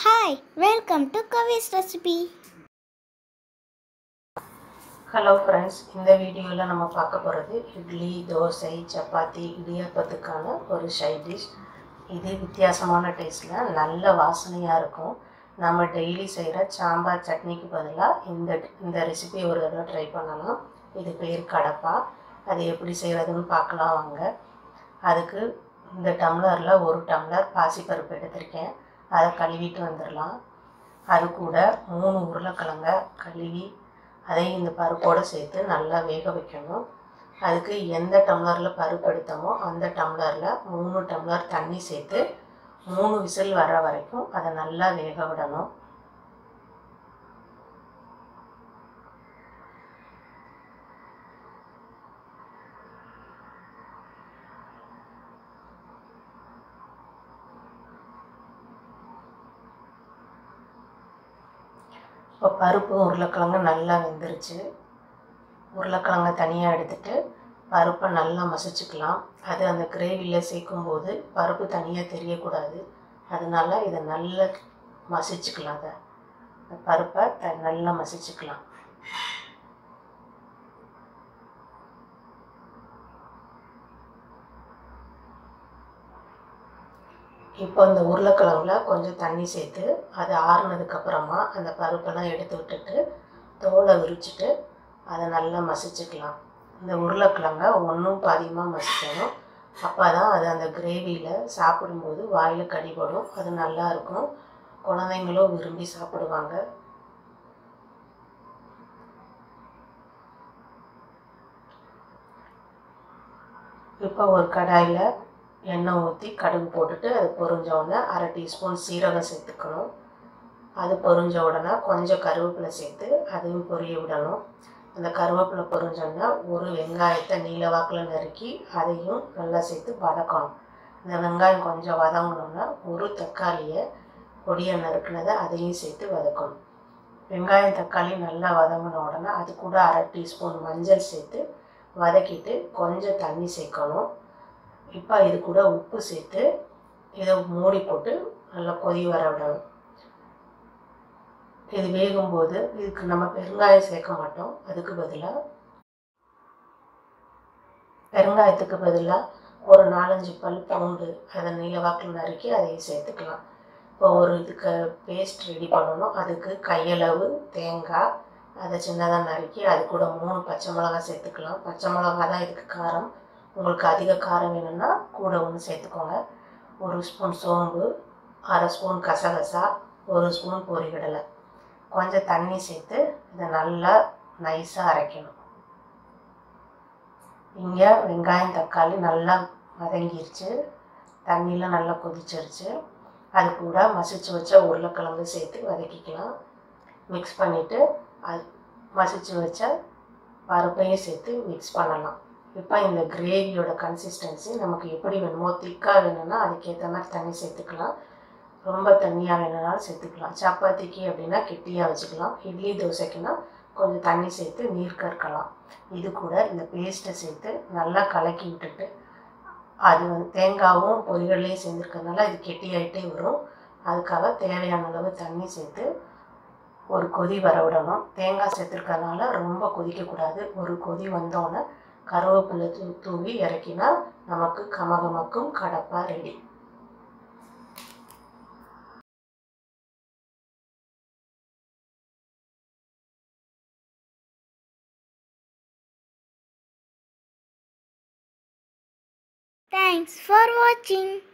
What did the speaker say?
hi welcome to Kavi's recipe hello friends இந்த வீடியோவில் நம்ம பார்க்க போகிறது இட்லி தோசை சப்பாத்தி இடியாப்பத்துக்கான ஒரு சைட் டிஷ் இது வித்தியாசமான டேஸ்ட்டில் நல்ல வாசனையாக இருக்கும் நம்ம டெய்லி செய்கிற சாம்பார் சட்னிக்கு பதிலாக இந்த இந்த ரெசிபி ஒரு தடவை ட்ரை பண்ணலாம் இது பேர் கடப்பா அது எப்படி செய்கிறதுன்னு பார்க்கலாம் வாங்க அதுக்கு இந்த டம்ளரில் ஒரு டம்ளர் பாசிப்பருப்பு எடுத்திருக்கேன் அதை கழுவிட்டு வந்துடலாம் அது கூட மூணு உருளைக்கிழங்க கழுவி அதையும் இந்த பருப்போடு சேர்த்து நல்லா வேக வைக்கணும் அதுக்கு எந்த டம்ளரில் பருப்பு எடுத்தோமோ அந்த டம்ளரில் மூணு டம்ளர் தண்ணி சேர்த்து மூணு விசில் வர வரைக்கும் அதை நல்லா வேக விடணும் இப்போ பருப்பு உருளைக்கிழங்கு நல்லா வெந்துருச்சு உருளைக்கிழங்கை தனியாக எடுத்துட்டு பருப்பை நல்லா மசிச்சுக்கலாம் அது அந்த கிரேவியில் சேர்க்கும்போது பருப்பு தனியாக தெரியக்கூடாது அதனால இதை நல்லா மசிச்சுக்கலாம் அதை அந்த பருப்பை த நல்லா மசிச்சுக்கலாம் இப்போ இந்த உருளைக்கிழங்குல கொஞ்சம் தண்ணி சேர்த்து அது ஆறுனதுக்கப்புறமா அந்த பருப்பெல்லாம் எடுத்து விட்டுட்டு தோலை விரிச்சிட்டு அதை நல்லா மசிச்சுக்கலாம் இந்த உருளைக்கிழங்க ஒன்றும் பாதியமாக மசிக்கணும் அப்போ தான் அது அந்த கிரேவியில் சாப்பிடும்போது வாயில் கடிபடும் அது நல்லா இருக்கும் குழந்தைங்களும் விரும்பி சாப்பிடுவாங்க இப்போ ஒரு கடாயில் எண்ணெய் ஊற்றி கடுகு போட்டுட்டு அது பொரிஞ்ச உடனே அரை டீஸ்பூன் சீரகம் சேர்த்துக்கணும் அது பொரிஞ்ச உடனே கொஞ்சம் கருவேப்பிலை சேர்த்து அதையும் பொரிய விடணும் அந்த கருவேப்பிலை பொரிஞ்சோடனே ஒரு வெங்காயத்தை நீல வாக்கில் நறுக்கி அதையும் நல்லா சேர்த்து வதக்கணும் இந்த வெங்காயம் கொஞ்சம் வதங்கணுன்னா ஒரு தக்காளியை பொடியை நறுக்குனதை அதையும் சேர்த்து வதக்கணும் வெங்காயம் தக்காளி நல்லா வதங்கின உடனே அது கூட அரை டீஸ்பூன் மஞ்சள் சேர்த்து வதக்கிட்டு கொஞ்சம் தண்ணி சேர்க்கணும் இப்போ இது கூட உப்பு சேர்த்து இதை மூடி போட்டு நல்லா கொதி வர விடணும் இது வேகும்போது இதுக்கு நம்ம பெருங்காயம் சேர்க்க மாட்டோம் அதுக்கு பதிலாக பெருங்காயத்துக்கு பதிலாக ஒரு நாலஞ்சு பல் பூண்டு அதை நீளவாக்கில் நறுக்கி அதையும் சேர்த்துக்கலாம் இப்போ ஒரு இதுக்கு பேஸ்ட் ரெடி பண்ணணும் அதுக்கு கையளவு தேங்காய் அதை சின்னதாக நறுக்கி அது கூட மூணு பச்சை மிளகாய் சேர்த்துக்கலாம் பச்சை மிளகா தான் இதுக்கு காரம் உங்களுக்கு அதிக காரம் வேணும்னா கூட ஒன்று சேர்த்துக்கோங்க ஒரு ஸ்பூன் சோம்பு அரை ஸ்பூன் கசகசா ஒரு ஸ்பூன் பொரிகடலை கொஞ்சம் தண்ணி சேர்த்து இதை நல்லா நைஸாக அரைக்கணும் இங்கே வெங்காயம் தக்காளி நல்லா வதங்கிருச்சு தண்ணியெலாம் நல்லா கொதிச்சிருச்சு அது கூட மசிச்சு வச்ச உருளைக்கிழங்கு சேர்த்து வதக்கிக்கலாம் மிக்ஸ் பண்ணிவிட்டு அது மசிச்சு வச்ச பருப்பையும் சேர்த்து மிக்ஸ் பண்ணலாம் இப்போ இந்த கிரேவியோட கன்சிஸ்டன்சி நமக்கு எப்படி வேணுமோ திக்காக வேணும்னா அதுக்கேற்ற மாதிரி தண்ணி சேர்த்துக்கலாம் ரொம்ப தண்ணியாக வேணும்னாலும் சேர்த்துக்கலாம் சப்பாத்திக்கு அப்படின்னா கெட்டியாக வச்சுக்கலாம் இட்லி தோசைக்குன்னா கொஞ்சம் தண்ணி சேர்த்து நீர் கற்கலாம் இது கூட இந்த பேஸ்ட்டை சேர்த்து நல்லா கலக்கி விட்டுட்டு அது வந்து தேங்காவும் பொரிகளையும் சேர்ந்துருக்கறதுனால இது கெட்டியாயிட்டே வரும் அதுக்காக தேவையான அளவு தண்ணி சேர்த்து ஒரு கொதி வர விடணும் தேங்காய் சேர்த்துருக்கறதுனால ரொம்ப கொதிக்கக்கூடாது ஒரு கொதி வந்தோடனே கருவேப்பிலை தூ தூவி இறக்கினா நமக்கு கமகமக்கும் கடப்பா ரெடி தேங்க்ஸ் ஃபார் வாட்சிங்